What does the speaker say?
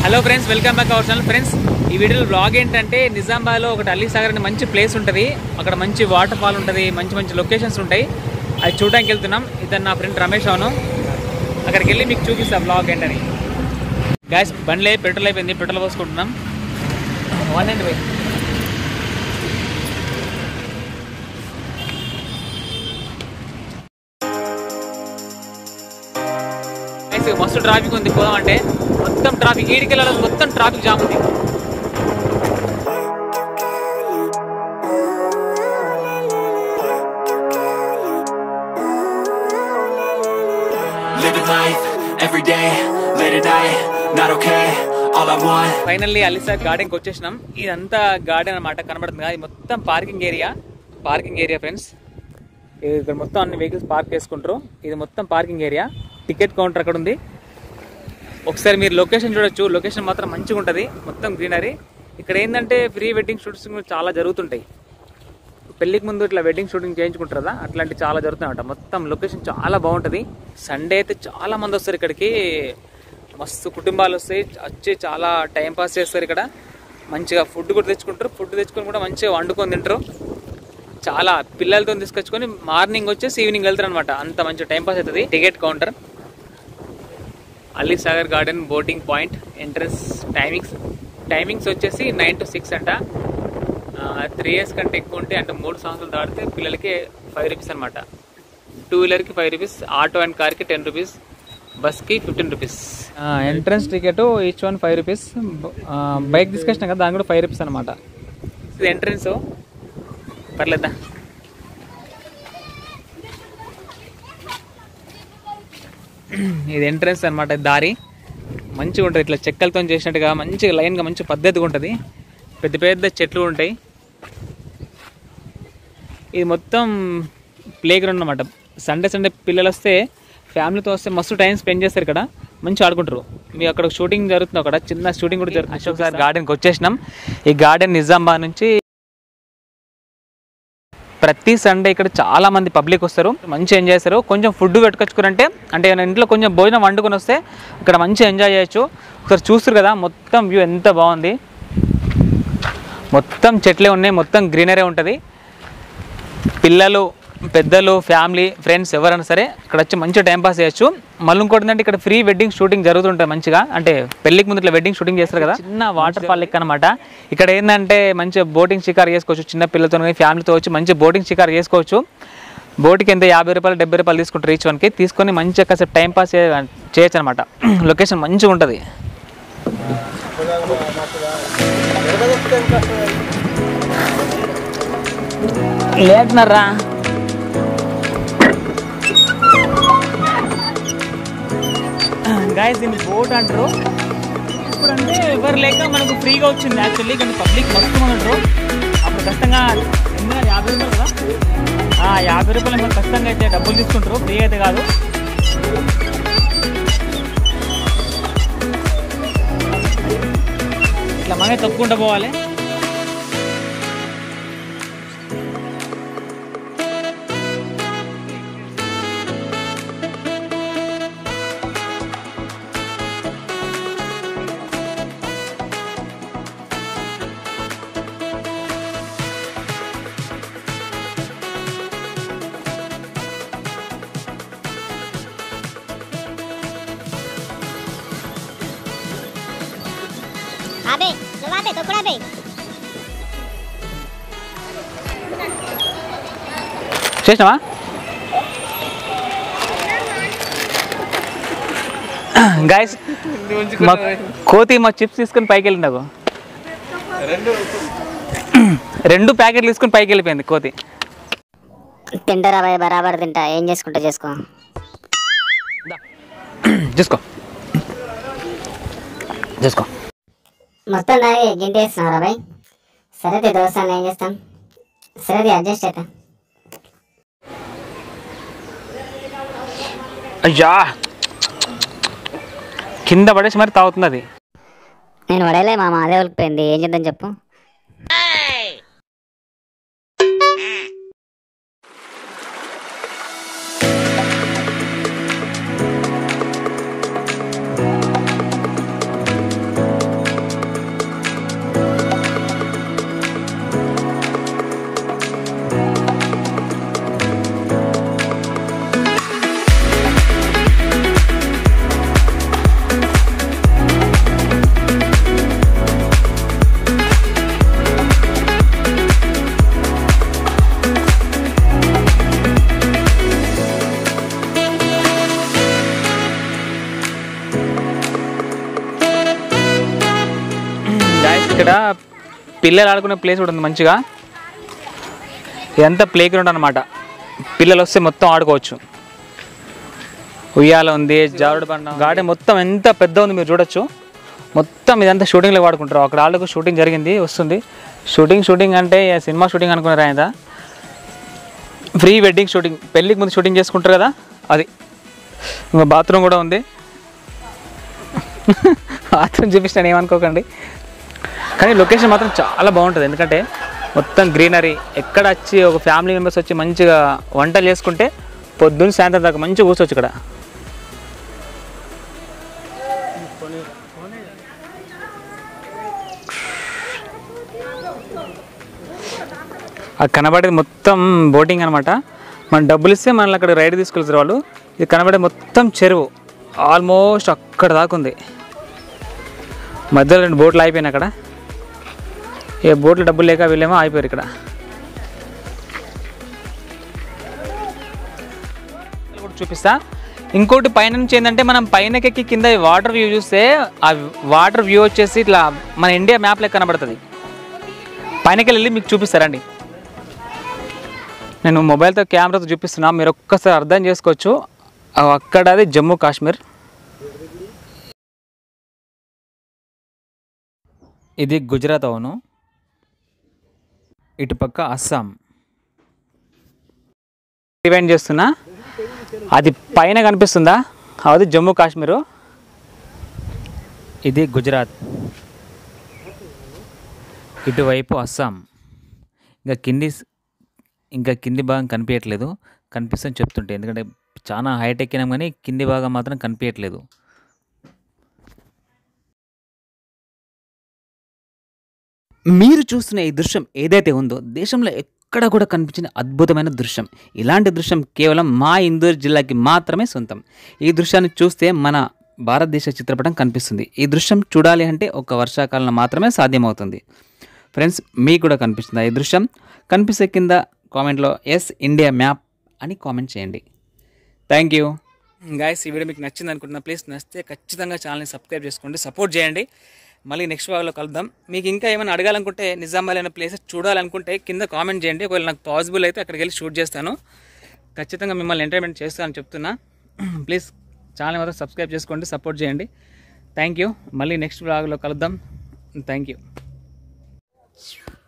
Hello friends welcome back our channel friends ఈ వీడియోలో blog ఏంటంటే నిజామాబాద్లో ఒకటి అలీ సాగర్ అనే మంచి ప్లేస్ ఉంటుంది అక్కడ మంచి వాటర్ ఫాల్ ఉంటుంది మంచి మంచి లొకేషన్స్ ఉంటాయి అది చూడడానికి వెళ్తున్నాం ఇతను నా ఫ్రెండ్ రమేష్ అవును అక్కడికి వెళ్ళి మీకు చూపిస్తా బ్లాగ్ ఏంటని గ్యాస్ బండ్లే పెట్రోల్ అయిపోయింది పెట్రోల్ పోసుకుంటున్నాం వన్ అండ్ వై గైస్ మస్తు ట్రాఫిక్ ఉంది పోదాం అంటే మొత్తం ట్రాఫిక్ ఈడికి వెళ్ళాలి మొత్తం ట్రాఫిక్ జామ్ ఉంది Living life every day, late at night, not okay. All I want. Finally అలిసా గార్డెన్కి వచ్చేసినాం ఇదంతా గార్డెన్ అన్నమాట కనబడుతుంది కదా ఇది మొత్తం parking area parking area friends ఇక్కడ మొత్తం అన్ని వెహికల్స్ పార్క్ చేసుకుంటారు ఇది మొత్తం పార్కింగ్ ఏరియా టికెట్ కౌంటర్ అక్కడ ఉంది ఒకసారి మీరు లొకేషన్ చూడొచ్చు లొకేషన్ మాత్రం మంచిగా ఉంటుంది మొత్తం గ్రీనరీ ఇక్కడ ఏంటంటే ప్రీ వెడ్డింగ్ షూట్స్ చాలా జరుగుతుంటాయి పెళ్ళికి ముందు ఇట్లా వెడ్డింగ్ షూటింగ్ చేయించుకుంటారు కదా అట్లాంటి చాలా జరుగుతున్నాయంట మొత్తం లొకేషన్ చాలా బాగుంటుంది సండే అయితే చాలా మంది వస్తారు ఇక్కడికి మస్తు కుటుంబాలు వస్తాయి వచ్చి చాలా టైం పాస్ చేస్తారు ఇక్కడ మంచిగా ఫుడ్ కూడా తెచ్చుకుంటారు ఫుడ్ తెచ్చుకొని కూడా మంచిగా వండుకొని తింటారు చాలా పిల్లలతో తీసుకొచ్చుకొని మార్నింగ్ వచ్చేసి ఈవినింగ్ వెళ్తారు అనమాట అంత మంచి టైం పాస్ అవుతుంది ticket counter Ali Sagar garden boating point entrance timings timings వచ్చేసి నైన్ టు సిక్స్ అంట త్రీ ఇయర్స్ కంటే ఎక్కువ ఉంటే అంటే మూడు సంవత్సరాలు దాటితే పిల్లలకి ఫైవ్ రూపీస్ అనమాట టూ వీలర్కి ఫైవ్ రూపీస్ ఆటో అండ్ కార్కి టెన్ రూపీస్ బస్కి fifteen rupees entrance ticket each one five rupees bike తీసుకొచ్చినా కదా దాని కూడా ఫైవ్ రూపీస్ అనమాట ఇది ఎంట్రన్స్ పర్లేదా ఇది ఎంట్రన్స్ అనమాట దారి మంచిగా ఉంటుంది ఇట్లా చెక్కలతో చేసినట్టుగా మంచిగా లైన్గా మంచి పద్ధతిగా ఉంటుంది పెద్ద పెద్ద చెట్లు ఉంటాయి ఇది మొత్తం ప్లే గ్రౌండ్ అనమాట సండే సండే పిల్లలు వస్తే ఫ్యామిలీతో వస్తే మస్తు టైం స్పెండ్ చేస్తారు ఇక్కడ మంచి ఆడుకుంటారు మీ అక్కడ షూటింగ్ జరుగుతుంది అక్కడ చిన్న షూటింగ్ కూడా జరుగుతుంది అశోక్ సార్ గార్డెన్కి వచ్చేసినాం ఈ గార్డెన్ నిజామాబాద్ నుంచి ప్రతి సండే ఇక్కడ చాలా మంది పబ్లిక్ వస్తారు మంచి ఎంజాయ్ చేస్తారు కొంచెం ఫుడ్ పెట్టుకొచ్చుకురంటే అంటే ఏమైనా ఇంట్లో కొంచెం భోజనం వండుకొని వస్తే ఇక్కడ మంచి ఎంజాయ్ చేయొచ్చు ఒకసారి చూస్తారు కదా మొత్తం వ్యూ ఎంత బాగుంది మొత్తం చెట్లే ఉన్నాయి మొత్తం గ్రీనరీ ఉంటుంది పిల్లలు పెద్దలు ఫ్యామిలీ ఫ్రెండ్స్ ఎవరైనా సరే ఇక్కడ వచ్చి మంచిగా టైం పాస్ చేయొచ్చు మళ్ళీ ఇంకోటి ఏంటంటే ఇక్కడ ఫ్రీ వెడ్డింగ్ షూటింగ్ జరుగుతుంటుంది మంచిగా అంటే పెళ్లికి ముందు ఇట్లా వెడ్డింగ్ షూటింగ్ చేస్తారు కదా చిన్న వాటర్ ఫాల్ లెక్క అనమాట ఇక్కడ ఏంటంటే మంచిగా బోటింగ్ షికార్ చేసుకోవచ్చు చిన్న పిల్లలతో కానీ ఫ్యామిలీతో వచ్చి మంచి బోటింగ్ షికార్ చేసుకోవచ్చు బోట్కి ఎంత యాభై రూపాయలు డెబ్బై రూపాయలు తీసుకుంటారు ఈచ్ వన్కి తీసుకొని మంచిగా కాసేపు టైం పాస్ చేయొచ్చు అనమాట లొకేషన్ మంచిగా ఉంటుంది లేకున్నారా గాయస్ దీన్ని బోట్ అంటారు ఇప్పుడు అంటే ఎవరు లేక మనకు ఫ్రీగా వచ్చింది యాక్చువల్లీ కానీ పబ్లిక్ మస్తు మంది ఉంటారు అప్పుడు కష్టంగా ఎందుకంటే యాభై రూపాయలు కదా ఆ, యాభై రూపాయలు మనకు కష్టంగా అయితే డబ్బులు తీసుకుంటారు ఫ్రీ అయితే కాదు ఇట్లా మనమే తప్పుకుంటూ పోవాలి ఆపే నువ్వు ఆపే తొక్కుడు ఆపే చేసినావా గాయస్ మా కోతి మా చిప్స్ తీసుకొని పైకి వెళ్ళింది నాకు రెండు ప్యాకెట్లు తీసుకొని పైకి వెళ్ళిపోయింది కోతి తింటారా బాయ్ బరాబర్ తింటా ఏం చేసుకుంటా చేసుకో చూసుకో చూసుకో మొత్తం దాగి గింటేస్తున్నారా బాయ్ సరే దోస్తాను ఏం చేస్తాం సరే అడ్జస్ట్ అవుతా అయ్యా కింద పడేసి మరి తాగుతుంది అది నేను పడేలే మామ అదే ఉలికిపోయింది ఏం చేద్దాం చెప్పు ఇక్కడ పిల్లలు ఆడుకునే ప్లేస్ కూడా ఉంది మంచిగా ఇదంతా ప్లే గ్రౌండ్ అనమాట పిల్లలు వస్తే మొత్తం ఆడుకోవచ్చు ఉయ్యాల ఉంది జారుడు బండ గార్డెన్ మొత్తం ఎంత పెద్ద ఉంది మీరు చూడొచ్చు మొత్తం ఇదంతా షూటింగ్లో వాడుకుంటారు అక్కడ వాళ్ళకు షూటింగ్ జరిగింది వస్తుంది షూటింగ్ షూటింగ్ అంటే సినిమా షూటింగ్ అనుకున్నారు ఆయన ఫ్రీ వెడ్డింగ్ షూటింగ్ పెళ్ళికి ముందు షూటింగ్ చేసుకుంటారు కదా అది ఇంకా బాత్రూమ్ కూడా ఉంది బాత్రూమ్ చూపిస్తాను ఏమనుకోకండి కానీ లొకేషన్ మాత్రం చాలా బాగుంటుంది ఎందుకంటే మొత్తం గ్రీనరీ ఎక్కడ వచ్చి ఒక ఫ్యామిలీ మెంబర్స్ వచ్చి మంచిగా వంటలు చేసుకుంటే పొద్దున్న సాయంత్రం దాకా మంచిగా కూర్చోవచ్చు ఇక్కడ అది కనబడేది మొత్తం బోటింగ్ అనమాట మనం డబ్బులు ఇస్తే మనల్ని అక్కడ రైడ్ తీసుకెళ్తారు వాళ్ళు ఇది కనబడే మొత్తం చెరువు ఆల్మోస్ట్ అక్కడ దాకా ఉంది మధ్యలో రెండు బోట్లు అయిపోయినాయి అక్కడ ఏ బోట్లు డబ్బులు లేక వీళ్ళేమో అయిపోయారు ఇక్కడ కూడా చూపిస్తా ఇంకోటి పైన నుంచి ఏంటంటే మనం పైనకెక్కి కింద వాటర్ వ్యూ చూస్తే ఆ వాటర్ వ్యూ వచ్చేసి ఇట్లా మన ఇండియా మ్యాప్ లెక్క కనబడుతుంది పైనకి వెళ్ళి మీకు చూపిస్తారండి నేను మొబైల్తో కెమెరాతో చూపిస్తున్నా మీరు ఒక్కసారి అర్థం చేసుకోవచ్చు ఆ అక్కడ అది జమ్మూ కాశ్మీర్ ఇది గుజరాత్ అవును ఇటుపక్క అస్సాం డివైన్ చేస్తున్నా అది పైన కనిపిస్తుందా అది జమ్మూ కాశ్మీరు ఇది గుజరాత్ ఇటువైపు అస్సాం ఇంకా కింది ఇంకా కింది భాగం కనిపించట్లేదు కనిపిస్తుందని చెప్తుంటే ఎందుకంటే చాలా హైట్ ఎక్కినాం కానీ కింది భాగం మాత్రం కనిపించట్లేదు మీరు చూస్తున్న ఈ దృశ్యం ఏదైతే ఉందో దేశంలో ఎక్కడ కూడా కనిపించిన అద్భుతమైన దృశ్యం ఇలాంటి దృశ్యం కేవలం మా ఇందూరు జిల్లాకి మాత్రమే సొంతం ఈ దృశ్యాన్ని చూస్తే మన భారతదేశ చిత్రపటం కనిపిస్తుంది ఈ దృశ్యం చూడాలి అంటే ఒక వర్షాకాలంలో మాత్రమే సాధ్యమవుతుంది ఫ్రెండ్స్ మీకు కూడా కనిపిస్తుందా ఈ దృశ్యం కనిపిస్తే కింద కామెంట్లో ఎస్ ఇండియా మ్యాప్ అని కామెంట్ చేయండి థ్యాంక్ యూ గాయస్ ఈ వీడియో మీకు నచ్చింది అనుకుంటున్నా ప్లీజ్ నచ్చితే ఖచ్చితంగా ఛానల్ని సబ్స్క్రైబ్ చేసుకోండి సపోర్ట్ చేయండి మళ్ళీ నెక్స్ట్ భాగంలో కలుద్దాం మీకు ఇంకా ఏమైనా అడగాలనుకుంటే నిజామాబాద్ అయిన ప్లేసెస్ చూడాలనుకుంటే కింద కామెంట్ చేయండి ఒకవేళ నాకు పాసిబుల్ అయితే అక్కడికి వెళ్ళి షూట్ చేస్తాను ఖచ్చితంగా మిమ్మల్ని ఎంటర్టైన్మెంట్ చేస్తానని చెప్తున్నా ప్లీజ్ ఛానల్ మాత్రం సబ్స్క్రైబ్ చేసుకోండి సపోర్ట్ చేయండి థ్యాంక్ యూ మళ్ళీ నెక్స్ట్ బ్లాగ్లో కలుద్దాం థ్యాంక్ యూ